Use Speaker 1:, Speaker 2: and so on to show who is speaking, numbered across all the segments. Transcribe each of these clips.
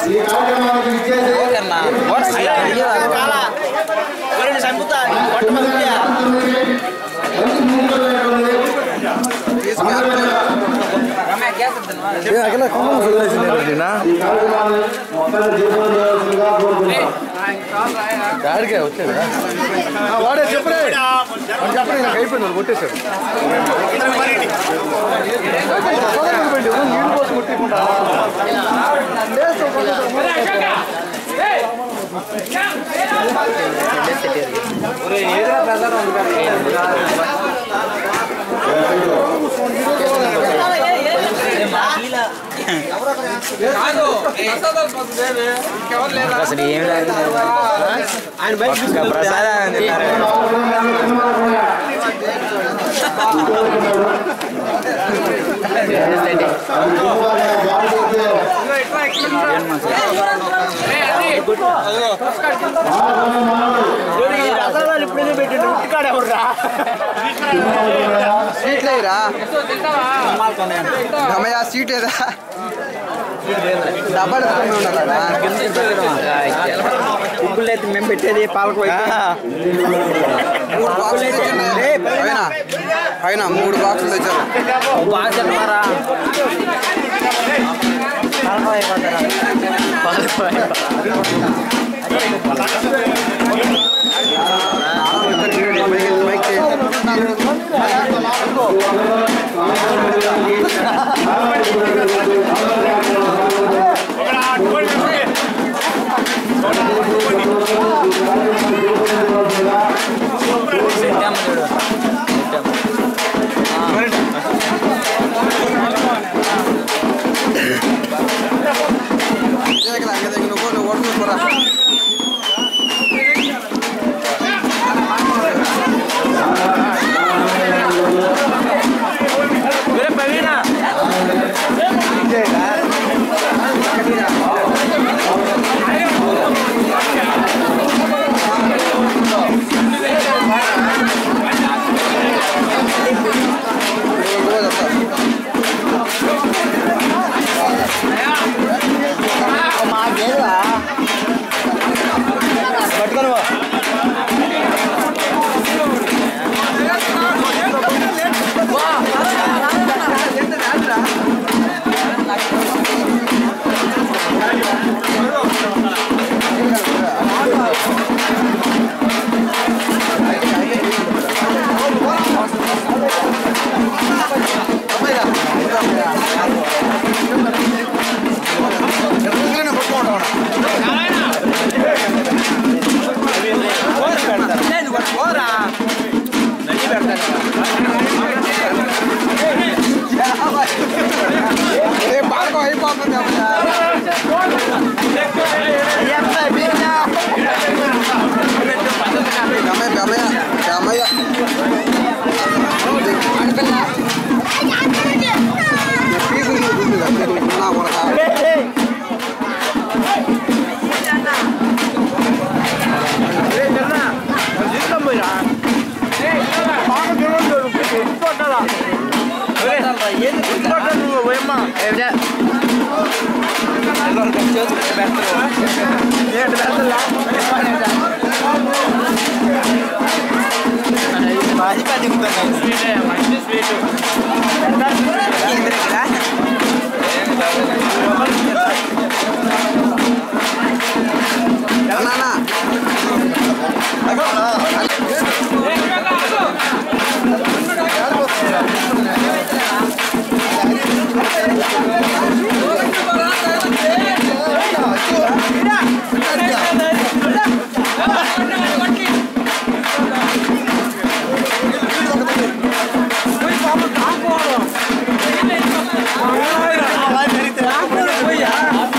Speaker 1: ఈ కార్యక్రమానికి విచ్చేసి మంచి ముందుకున్నటువంటి ఈ కార్యక్రమాన్ని మొత్తాన్ని జీవితం చేయాల్సిందిగా కోరుకుంటున్నాం
Speaker 2: గాడికే వచ్చేది వాడే చెప్పడే వాడు చెప్పడే నాకు అయిపోయింది కొట్టేశాడు నీళ్ళు పోసి కొట్టుకుంటా
Speaker 3: అసలు ఏం లేదు ఒక్క ప్రసాదం తిన్నారు
Speaker 2: సీట్ లేరా గమయ సీట్ ఏదా డబ్బా
Speaker 3: ఉప్పులు అయితే మేము పెట్టేది పాలకు
Speaker 2: మూడు బాక్సులు తెచ్చారు పైన పైన మూడు బాక్సులు తెచ్చారు
Speaker 3: బాగా చెప్పారా
Speaker 2: మైక్ దగ్గర అంగ దగ్గర నువ్వు నువ్వు కొడుకురా ఏ బాగా అయిపోతుంది గమయ గమయ గమయ నా కొడక నాన్న
Speaker 3: పోయా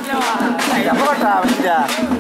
Speaker 3: చెప్పగొట్టా మంచిగా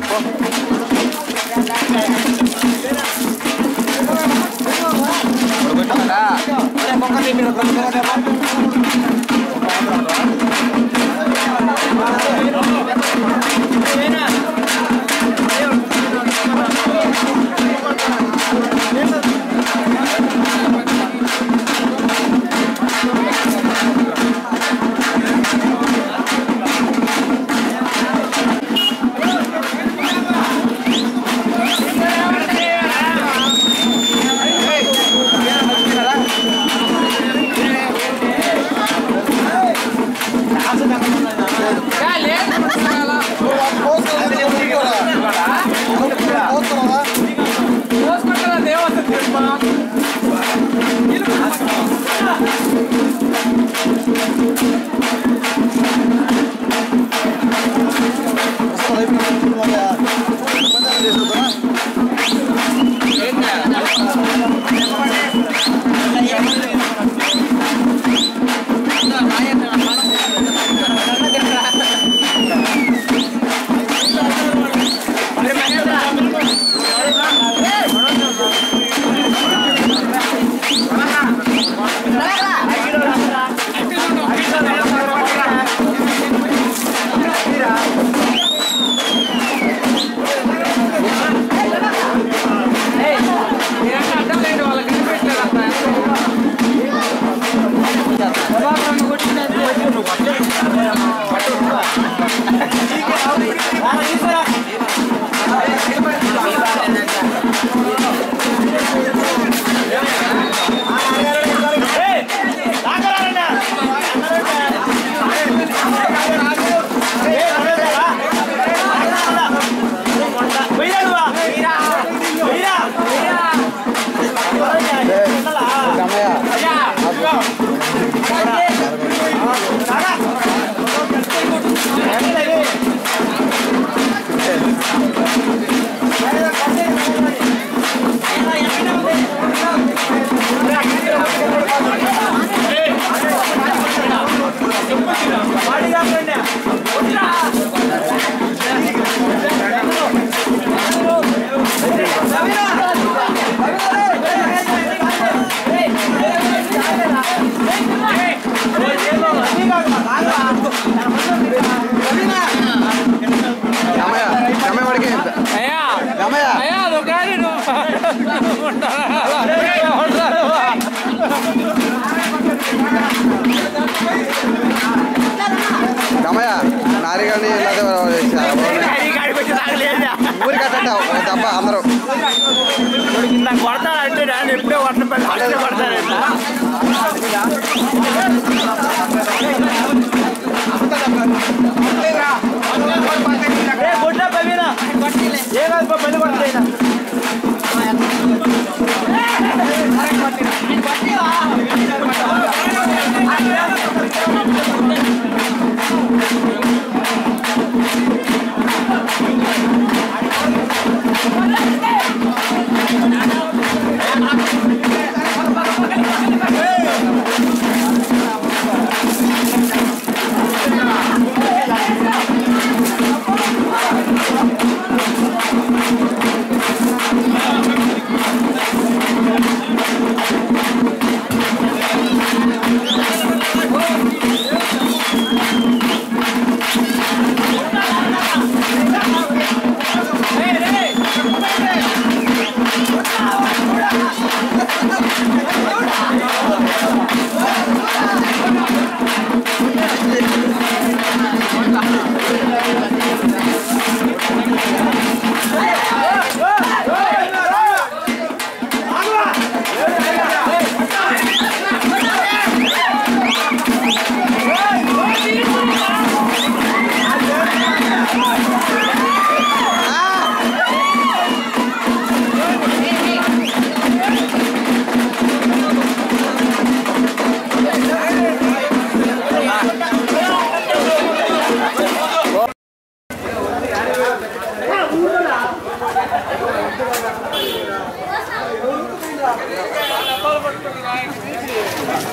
Speaker 2: రమయ్య రమయ్య వాడికి రమయ్య రమయ్య నారిగాని ఊరికి అట్టండి ఒక దెబ్బ అందరూ
Speaker 3: కొడతాడంటే నేను ఎప్పుడే కొట్టడం కొడతాడంట గుడ్డ పవిన ఏ కాదు పని కొడతాయినా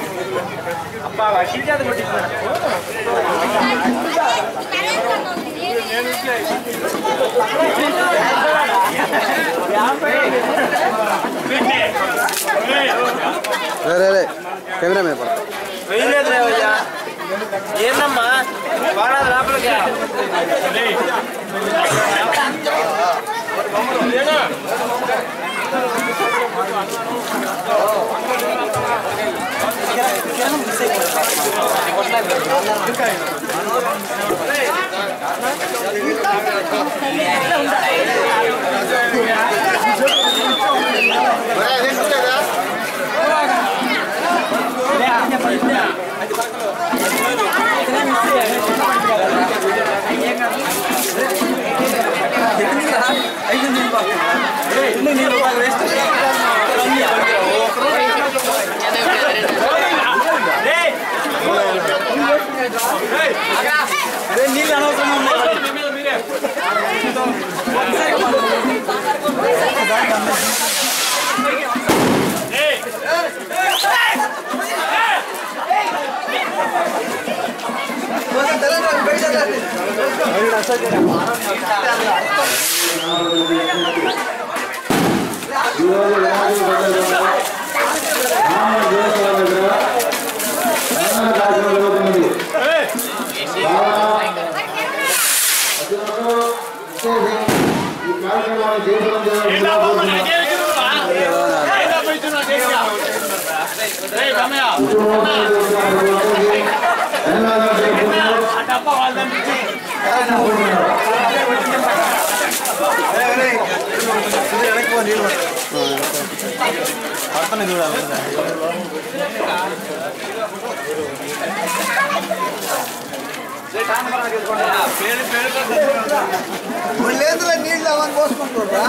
Speaker 3: అబ్బా వకీల్ చేత కొట్టించారు
Speaker 4: నరేంద్ర మోదీ
Speaker 2: కెమెరా మీద పడ
Speaker 3: వేయలేదు రేవయ్యా ఏందమ్మా వాడాలి లోపలికి నీళ్ళు అనవసరంగా ఉన్నాయి
Speaker 1: ఈరోజు వినాయకుడి పండుగ రామ దేవస్థానం దగ్గర అన్నదాన కార్యక్రమం జరుగుతున్నది. బాగా ప్రతిరోజు విచ్చేసి ఈ కార్యక్రమాన్ని జయప్రదం చేయాలని కోరుతున్నాను. కుటుంబంతో చేసిన ధన్యవాదాలు తెలుపుతున్నాను.
Speaker 2: లేదురా నీళ్ళు అవన్నీ పోసుకుంటారా